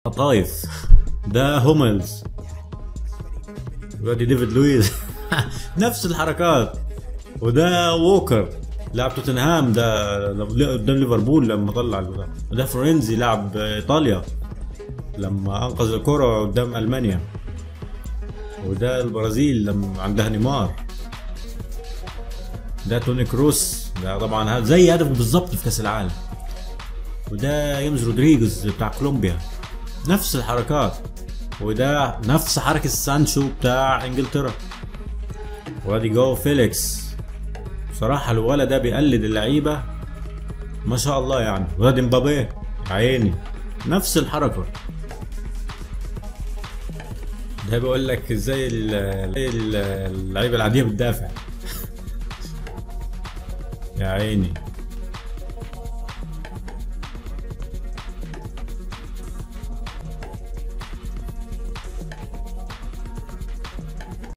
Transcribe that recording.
طايف ده هوملز وادي ديفيد لويز نفس الحركات وده ووكر لاعب توتنهام ده قدام ليفربول لما طلع البتاع. وده فرينزي لاعب ايطاليا لما انقذ الكرة قدام المانيا وده البرازيل لما عندها نيمار ده توني كروس ده طبعا هذا زي هدفه بالظبط في كاس العالم وده يمز رودريجيز بتاع كولومبيا نفس الحركات وده نفس حركة سانشو بتاع انجلترا وادي جو فيليكس بصراحة الولد ده بيقلد اللعيبة ما شاء الله يعني وادي مبابي يا عيني نفس الحركة ده بيقول لك ازاي ال- زي ال- اللعيبة العادية بتدافع يا عيني